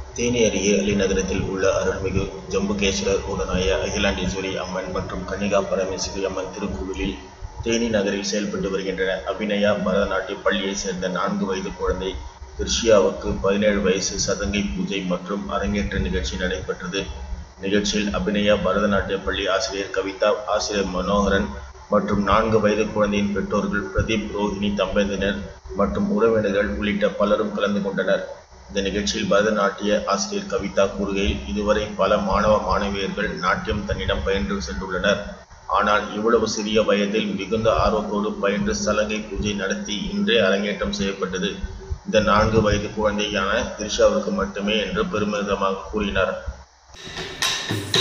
தேனி அருகே அலிநகரத்தில் உள்ள அருள்மிகு ஜம்புகேஸ்வரர் உடனாய அகிலாண்டேஸ்வரி அம்மன் மற்றும் கன்னிகா பரமேஸ்வரி அம்மன் திருக்கோவிலில் தேனி நகரில் செயல்பட்டு வருகின்றன அபிநயா பரதநாட்டிய பள்ளியைச் சேர்ந்த நான்கு வயது குழந்தை திர்ஷியாவுக்கு பதினேழு வயசு சதங்கை பூஜை மற்றும் அரங்கேற்ற நிகழ்ச்சி நடைபெற்றது நிகழ்ச்சியில் அபிநயா பரதநாட்டிய பள்ளி ஆசிரியர் கவிதா ஆசிரியர் மனோகரன் மற்றும் நான்கு வயது குழந்தையின் பெற்றோர்கள் பிரதீப் ரோஹிணி தம்பதியினர் மற்றும் உறவினர்கள் உள்ளிட்ட பலரும் கலந்து கொண்டனர் இந்த நிகழ்ச்சியில் பரதநாட்டிய ஆசிரியர் கவிதா கூறுகையில் இதுவரை பல மாணவ மாணவியர்கள் நாட்டியம் தன்னிடம் பயின்று சென்றுள்ளனர் ஆனால் இவ்வளவு சிறிய வயதில் மிகுந்த ஆர்வத்தோடு பயின்று சலங்கை பூஜை நடத்தி இன்றே அரங்கேற்றம் செய்யப்பட்டது இந்த நான்கு வயது குழந்தையான திரிஷாவுக்கு மட்டுமே என்று பெருமிதமாக கூறினார்